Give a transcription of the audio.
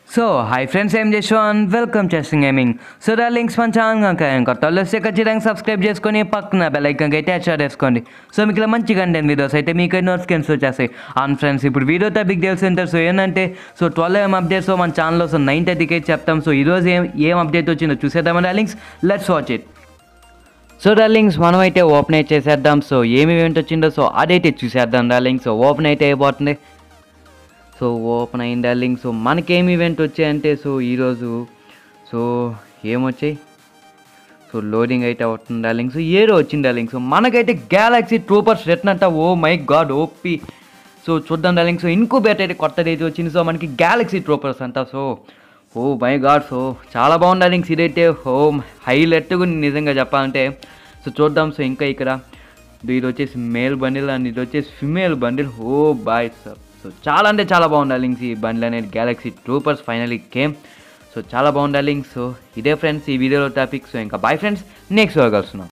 so hi friends ఏం చేసాను welcome చేస్తుంది గేమింగ్ సో దా లింక్స్ మన ఛానల్ కనుక కొత్త వాళ్ళు వస్తే ఖచ్చితంగా సబ్స్క్రైబ్ చేసుకొని పక్కన బెల్ ఐకాన్ అయితే అటాచ్ చేసుకోండి సో మీకు ఇలా మంచి కంటెంట్ వీడియోస్ అయితే మీకు నోటిఫికేషన్స్ వచ్చేస్తాయి అవును ఫ్రెండ్స్ ఇప్పుడు వీడియో టాపిక్ తెలిసి ఉంటారు సో ఏంటంటే సో ట్వెల్వ్ ఏం అప్డేట్స్ మన ఛానల్లో సో నైన్ థర్టీకి అయితే చెప్తాం సో ఈరోజు ఏం ఏం అప్డేట్ వచ్చిందో చూసేద్దామని links let's watch it so darlings మనం అయితే ఓపెన్ అయితే చేసేద్దాం సో ఏమి ఈవెంట్ వచ్చిందో సో అదైతే చూసేద్దాం డార్లింగ్ సో ఓపెన్ అయితే అయిపోతుంది సో ఓపెన్ అయింది డార్లింగ్ సో మనకేం ఈవెంట్ వచ్చాయంటే సో ఈరోజు సో ఏమొచ్చాయి సో లోడింగ్ అయితే అవుతుంది డార్లింగ్ సో ఏరో వచ్చింది డార్లింగ్ సో మనకైతే గ్యాలక్సీ ట్రూపర్స్ రిటర్న్ అంట oh my god OP so చూద్దాం డార్లింగ్ సో ఇంకోబేట్ అయితే కొత్తది అయితే వచ్చింది సో మనకి గ్యాలక్సీ ట్రూపర్స్ అంట so oh my god so చాలా బాగుంది డార్లింగ్స్ ఇదైతే ఓ హైలైట్ నిజంగా చెప్పాలంటే సో చూద్దాం సో ఇంకా ఇక్కడ ఇది వచ్చేసి మేల్ బండిల్ అండ్ ఇది వచ్చేసి female bundle oh boy sir so చాలా అంటే చాలా బాగుంది లింక్స్ ఈ బండిల్ అనేది galaxy troopers finally came so చాలా బాగుంది లింక్స్ సో ఇదే ఫ్రెండ్స్ ఈ వీడియోలో టాపిక్ సో ఇంకా బాయ్ ఫ్రెండ్స్ నెక్స్ట్ కలుస్తున్నాం